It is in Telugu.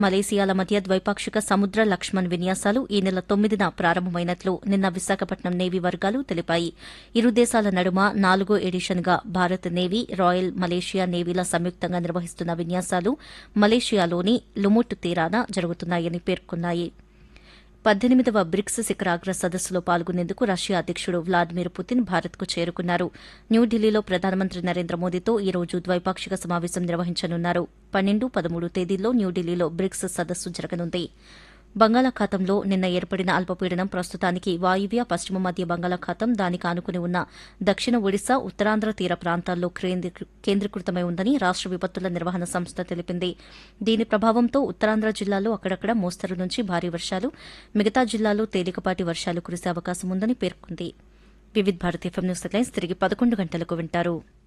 మలేసియాల మధ్య ద్వైపాక్షిక సముద్ర లక్ష్మణ్ విన్యాసాలు ఈ నెల తొమ్మిదిన ప్రారంభమైనట్లు నిన్న విశాఖపట్నం నేవీ వర్గాలు తెలిపాయి ఇరు దేశాల నడుమ నాలుగో ఎడిషన్గా భారత్ నేవీ రాయల్ మలేషియా నేవీల సంయుక్తంగా నిర్వహిస్తున్న విన్యాసాలు మలేషియాలోని లుముట్ తీరాన జరుగుతున్నాయని పేర్కొన్నాయి పద్దెనిమిదవ బ్రిక్స్ శిఖరాగ్ర సదస్సులో పాల్గొనేందుకు రష్యా అధ్యకుడు వ్లాదిమిర్ పుతిన్ భారత్కు చేరుకున్నారు న్యూఢిల్లీలో ప్రధానమంత్రి నరేంద్ర మోదీతో ఈ రోజు ద్వైపాక్షిక సమావేశం నిర్వహించనున్నారు పన్నెండు పదమూడు తేదీల్లో న్యూఢిల్లీలో బ్రిక్స్ సదస్సు జరగనుంది బంగాళాఖాతంలో నిన్న ఏర్పడిన అల్పపీడనం ప్రస్తుతానికి వాయువ్య పశ్చిమ మధ్య బంగాళాఖాతం దానికి ఆనుకుని ఉన్న దక్షిణ ఒడిశా ఉత్తరాంధ్ర తీర ప్రాంతాల్లో కేంద్రీ- కేంద్రీకృతమై ఉందని రాష్ట విపత్తుల నిర్వహణ సంస్థ తెలిపింది దీని ప్రభావంతో ఉత్తరాంధ్ర జిల్లాలో అక్కడక్కడ మోస్తరు నుంచి భారీ వర్షాలు మిగతా జిల్లాల్లో తేలికపాటి వర్షాలు కురిసే అవకాశం ఉందని పేర్కొంది Vividh Bharati FM news headlines తిరిగి పదకొండు గంటలకు వింటారు